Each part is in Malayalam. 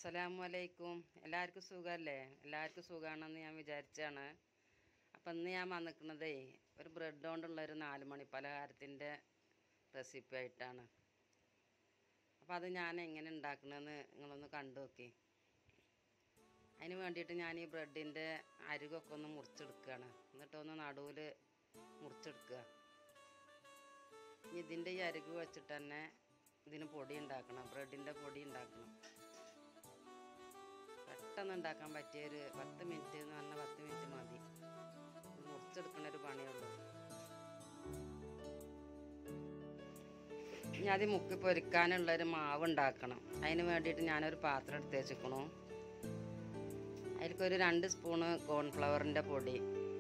അസ്സലാമു അലൈക്കും എല്ലാവർക്കും സുഖമല്ലേ എല്ലാവർക്കും സുഖമാണെന്ന് ഞാൻ വിചാരിച്ചാണ് അപ്പം ഇന്ന് ഞാൻ വന്നിരിക്കുന്നതേ ഒരു ബ്രെഡ് കൊണ്ടുള്ള ഒരു നാല് മണി പലഹാരത്തിൻ്റെ റെസിപ്പി ആയിട്ടാണ് അപ്പോൾ അത് ഞാൻ എങ്ങനെ ഉണ്ടാക്കണമെന്ന് നിങ്ങളൊന്ന് കണ്ടു നോക്കി അതിന് വേണ്ടിയിട്ട് ഞാൻ ഈ ബ്രെഡിൻ്റെ അരികൊക്കെ ഒന്ന് മുറിച്ചെടുക്കുകയാണ് എന്നിട്ടൊന്ന് നടുവിൽ മുറിച്ചെടുക്കുക ഇനി ഇതിൻ്റെ ഈ അരികു വെച്ചിട്ട് തന്നെ ഇതിന് പൊടി ഉണ്ടാക്കണം ബ്രെഡിൻ്റെ പൊടി ഉണ്ടാക്കണം പെട്ടെന്ന് ഉണ്ടാക്കാൻ പറ്റിയ ഒരു പത്ത് മിനിറ്റ് എന്ന് പറഞ്ഞാൽ പത്ത് മിനിറ്റ് മതി ഇത് മുറിച്ചെടുക്കുന്ന ഒരു പണിയുള്ളൂ ഇനി അത് മുക്കി പൊരിക്കാനുള്ള ഒരു മാവ് ഉണ്ടാക്കണം അതിന് വേണ്ടിയിട്ട് ഞാനൊരു പാത്രം എടുത്ത് വെച്ചിക്കണു അതിലേക്കൊരു രണ്ട് സ്പൂണ് കോൺഫ്ലവറിൻ്റെ പൊടി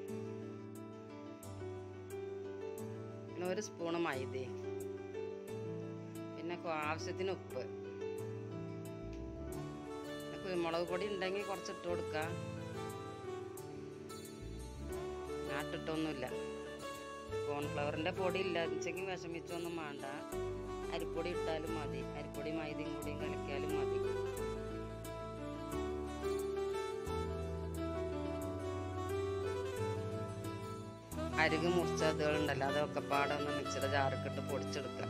പിന്നെ ഒരു സ്പൂണ് മൈദ പിന്നെ കൊ- ആവശ്യത്തിന് ഉപ്പ് പിന്നെ കുരുമുളക് പൊടി ഉണ്ടെങ്കിൽ കുറച്ച് ഇട്ട് കൊടുക്കാം ഞാൻ ഇട്ടിട്ടൊന്നുമില്ല കോൺഫ്ലവറിൻ്റെ പൊടി ഇല്ല വെച്ചെങ്കിൽ വിഷമിച്ചൊന്നും വേണ്ട അരിപ്പൊടി ഇട്ടാലും മതി അരിപ്പൊടി മൈദയും കൂടിയും കലക്കിയാലും മതി അരികു മുറിച്ചതുകളുണ്ടല്ലോ അതൊക്കെ പാടെ ഒന്ന് മിക്സിയുടെ ജാറൊക്കെ പൊടിച്ചെടുക്കുക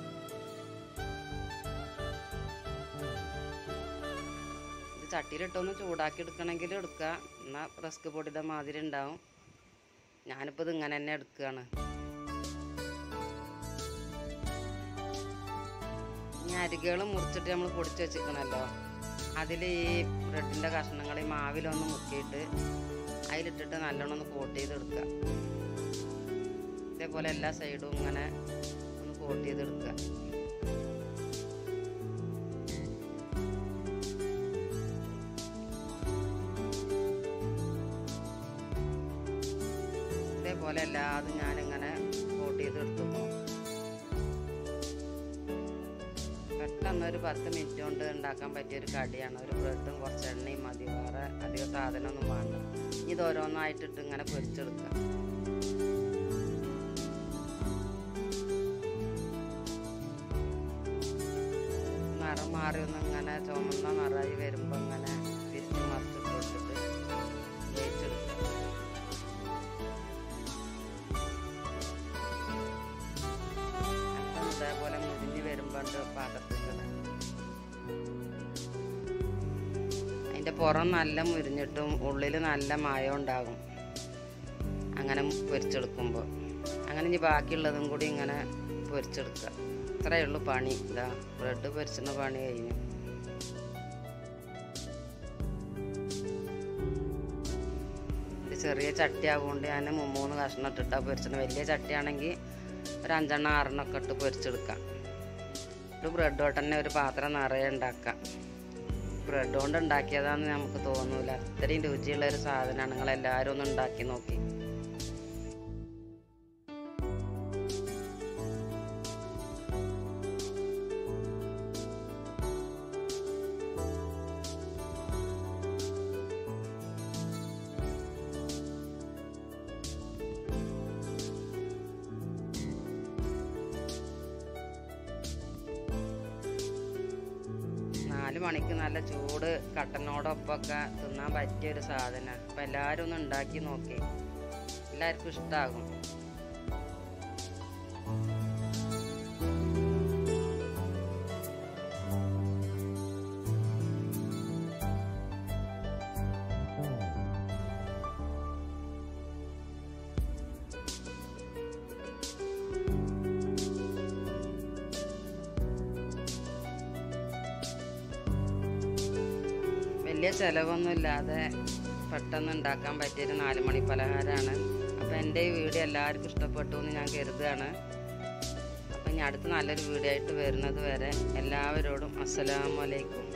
ഇത് ചട്ടിയിലിട്ടൊന്ന് ചൂടാക്കി എടുക്കണമെങ്കിൽ എടുക്കുക എന്നാൽ റസ്ക് പൊടിയുടെ മാതിരി ഉണ്ടാവും ഞാനിപ്പോൾ ഇത് ഇങ്ങനെ തന്നെ എടുക്കുകയാണ് ഇനി അരികൾ മുറിച്ചിട്ട് നമ്മൾ പൊടിച്ച് വെച്ചിരിക്കണല്ലോ അതിൽ ഈ ബ്രെഡിൻ്റെ കഷ്ണങ്ങൾ ഈ മാവിലൊന്ന് മുക്കിയിട്ട് അതിലിട്ടിട്ട് നല്ലോണം ഒന്ന് കോട്ട് ചെയ്തെടുക്കുക ഇതേപോലെ എല്ലാ സൈഡും ഇങ്ങനെ ഒന്ന് കോട്ട് ചെയ്തെടുക്കുക ഇതേപോലെ എല്ലാതും ഞാനിങ്ങനെ കോട്ട് ചെയ്തെടുത്തു പെട്ടെന്ന് ഒരു പത്ത് മിനിറ്റ് കൊണ്ട് ഉണ്ടാക്കാൻ പറ്റിയ ഒരു കടിയാണ് ഒരു ബ്രെഡും കുറച്ച് എണ്ണയും മതി വേറെ അധികം സാധനമൊന്നും വേണ്ട ഇനി ഇത് ഓരോന്നായിട്ടിട്ട് ഇങ്ങനെ പൊരിച്ചെടുക്കുക നിറം മാറി ഒന്ന് ഇങ്ങനെ ചുമന്ന നിറയി വരുമ്പോൾ ഇങ്ങനെ തിരിച്ച് മറിച്ചിട്ട് കൊടുത്തിട്ട് വേവിച്ചെടുക്കുക അപ്പം ഇതേപോലെ മുരിഞ്ഞ് വരുമ്പോൾ പാത്രത്തിലിടണം അതിൻ്റെ പുറം നല്ല മുരിഞ്ഞിട്ടും ഉള്ളിൽ നല്ല മായം ഉണ്ടാകും അങ്ങനെ പൊരിച്ചെടുക്കുമ്പോൾ അങ്ങനെ ഇനി ബാക്കിയുള്ളതും കൂടി ഇങ്ങനെ പൊരിച്ചെടുക്കുക ഇത്രയേ ഉള്ളൂ പണി ഇതാ ബ്രെഡ് പൊരിച്ചുന്ന പണി കഴിഞ്ഞു ഇത് ചെറിയ ചട്ടി ആവുകൊണ്ട് ഞാൻ മൂന്ന് കഷ്ണം ഇട്ടിട്ടാണ് പൊരിച്ചത് വലിയ ചട്ടിയാണെങ്കിൽ ഒരു അഞ്ചെണ്ണം ആറെണ്ണം ഒക്കെ ഇട്ട് പൊരിച്ചെടുക്കാം ഒരു ബ്രെഡ് കൊണ്ട് തന്നെ ഒരു പാത്രം നിറയെ ഉണ്ടാക്കാം ബ്രെഡ് കൊണ്ട് ഉണ്ടാക്കിയതാന്ന് നമുക്ക് തോന്നൂല അത്രയും രുചിയുള്ള ഒരു സാധനമാണ് നിങ്ങൾ എല്ലാവരും ഒന്ന് ഉണ്ടാക്കി നോക്കി നാല് മണിക്ക് നല്ല ചൂട് കട്ടനോടൊപ്പമൊക്കെ തിന്നാൻ പറ്റിയ ഒരു സാധനമാണ് അപ്പം എല്ലാവരും ഒന്ന് ഉണ്ടാക്കി നോക്കി എല്ലാവർക്കും ഇഷ്ടമാകും വലിയ ചിലവൊന്നും ഇല്ലാതെ പെട്ടെന്ന് ഉണ്ടാക്കാൻ പറ്റിയൊരു നാല് മണി പലഹാരമാണ് അപ്പോൾ എൻ്റെ ഈ വീഡിയോ എല്ലാവർക്കും ഇഷ്ടപ്പെട്ടു എന്ന് ഞാൻ കരുതുകയാണ് അപ്പം ഇനി അടുത്ത നല്ലൊരു വീഡിയോ ആയിട്ട് വരുന്നത് വരെ എല്ലാവരോടും അസ്സലാമലൈക്കും